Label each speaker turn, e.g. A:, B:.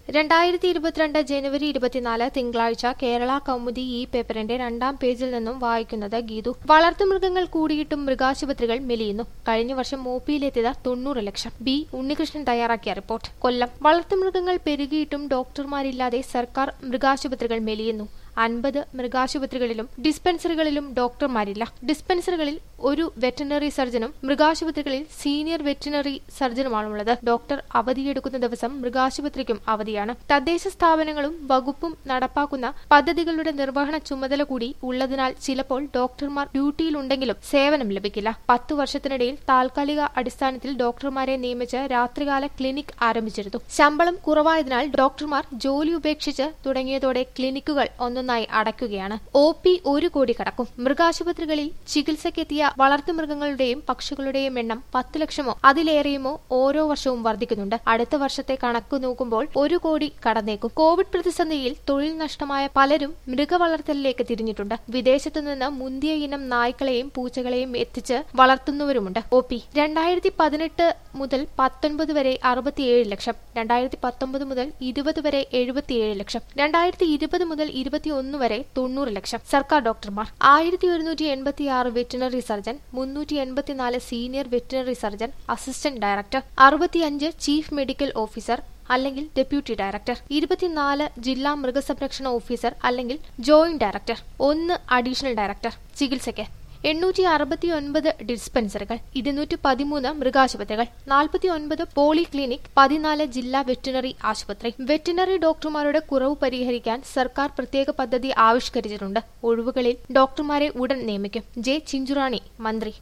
A: രണ്ടായിരത്തി ഇരുപത്തിരണ്ട് ജനുവരി ഇരുപത്തിനാല് തിങ്കളാഴ്ച കേരള കൗമുദി ഈ പേപ്പറിന്റെ രണ്ടാം പേജിൽ നിന്നും വായിക്കുന്നത് ഗീതു വളർത്തുമൃഗങ്ങൾ കൂടിയിട്ടും മൃഗാശുപത്രികൾ മെലിയുന്നു കഴിഞ്ഞ വർഷം ഒപിയിലെത്തിയത് തൊണ്ണൂറ് ലക്ഷം ബി ഉണ്ണികൃഷ്ണൻ തയ്യാറാക്കിയ റിപ്പോർട്ട് കൊല്ലം വളർത്തുമൃഗങ്ങൾ പെരുകിയിട്ടും ഡോക്ടർമാരില്ലാതെ സർക്കാർ മൃഗാശുപത്രികൾ മെലിയുന്നു അൻപത് മൃഗാശുപത്രികളിലും ഡിസ്പെൻസറികളിലും ഡോക്ടർമാരില്ല ഡിസ്പെൻസറികളിൽ ഒരു വെറ്ററിനറി സർജനും മൃഗാശുപത്രികളിൽ സീനിയർ വെറ്ററിനറി സർജനുമാണുള്ളത് ഡോക്ടർ അവധിയെടുക്കുന്ന ദിവസം മൃഗാശുപത്രിക്കും അവധിയാണ് തദ്ദേശ സ്ഥാപനങ്ങളും വകുപ്പും നടപ്പാക്കുന്ന പദ്ധതികളുടെ നിർവഹണ ചുമതല കൂടി ഉള്ളതിനാൽ ചിലപ്പോൾ ഡോക്ടർമാർ ഡ്യൂട്ടിയിലുണ്ടെങ്കിലും സേവനം ലഭിക്കില്ല പത്തു വർഷത്തിനിടയിൽ താൽക്കാലിക അടിസ്ഥാനത്തിൽ ഡോക്ടർമാരെ നിയമിച്ച് രാത്രികാല ക്ലിനിക് ആരംഭിച്ചിരുന്നു ശമ്പളം കുറവായതിനാൽ ഡോക്ടർമാർ ജോലി ഉപേക്ഷിച്ച് തുടങ്ങിയതോടെ ക്ലിനിക്കുകൾ ഒന്നൊന്നായി അടയ്ക്കുകയാണ് ഒ പി ഒരു കോടി കടക്കും മൃഗാശുപത്രികളിൽ ചികിത്സയ്ക്കെത്തിയ വളർത്തുമൃഗങ്ങളുടെയും പക്ഷികളുടെയും എണ്ണം പത്ത് ലക്ഷമോ അതിലേറെയുമോ ഓരോ വർഷവും വർദ്ധിക്കുന്നുണ്ട് അടുത്ത വർഷത്തെ കണക്ക് നോക്കുമ്പോൾ ഒരു കോടി കടന്നേക്കും കോവിഡ് പ്രതിസന്ധിയിൽ തൊഴിൽ നഷ്ടമായ പലരും മൃഗവളർത്തലിലേക്ക് തിരിഞ്ഞിട്ടുണ്ട് വിദേശത്തു നിന്ന് മുന്തിയ ഇനം നായ്ക്കളെയും പൂച്ചകളെയും എത്തിച്ച് വളർത്തുന്നവരുമുണ്ട് ഒ പി രണ്ടായിരത്തി പതിനെട്ട് മുതൽ പത്തൊൻപത് വരെ അറുപത്തിയേഴ് ലക്ഷം രണ്ടായിരത്തി പത്തൊമ്പത് മുതൽ ഇരുപത് വരെ എഴുപത്തിയേഴ് ലക്ഷം രണ്ടായിരത്തി ഇരുപത് മുതൽ ഇരുപത്തിയൊന്ന് വരെ തൊണ്ണൂറ് ലക്ഷം സർക്കാർ ഡോക്ടർമാർ ആയിരത്തി ഒരുന്നൂറ്റി എൺപത്തിയാറ് വെറ്റിനറി സർജൻ മുന്നൂറ്റി എൺപത്തിനാല് senior veterinary surgeon assistant director അറുപത്തിയഞ്ച് ചീഫ് മെഡിക്കൽ ഓഫീസർ അല്ലെങ്കിൽ ഡെപ്യൂട്ടി ഡയറക്ടർ ഇരുപത്തിനാല് ജില്ലാ മൃഗസംരക്ഷണ ഓഫീസർ അല്ലെങ്കിൽ ജോയിന്റ് ഡയറക്ടർ ഒന്ന് അഡീഷണൽ ഡയറക്ടർ ചികിത്സയ്ക്ക് എണ്ണൂറ്റി അറുപത്തി ഒൻപത് ഡിസ്പെൻസറികൾ ഇരുന്നൂറ്റി പതിമൂന്ന് മൃഗാശുപത്രികൾ നാൽപ്പത്തി ഒൻപത് പോളി ക്ലിനിക് പതിനാല് ജില്ലാ വെറ്റിനറി ആശുപത്രി വെറ്റിനറി ഡോക്ടർമാരുടെ കുറവ് പരിഹരിക്കാൻ സർക്കാർ പ്രത്യേക പദ്ധതി ആവിഷ്കരിച്ചിട്ടുണ്ട് ഒഴിവുകളിൽ ഡോക്ടർമാരെ ഉടൻ നിയമിക്കും ജെ ചിഞ്ചുറാണി മന്ത്രി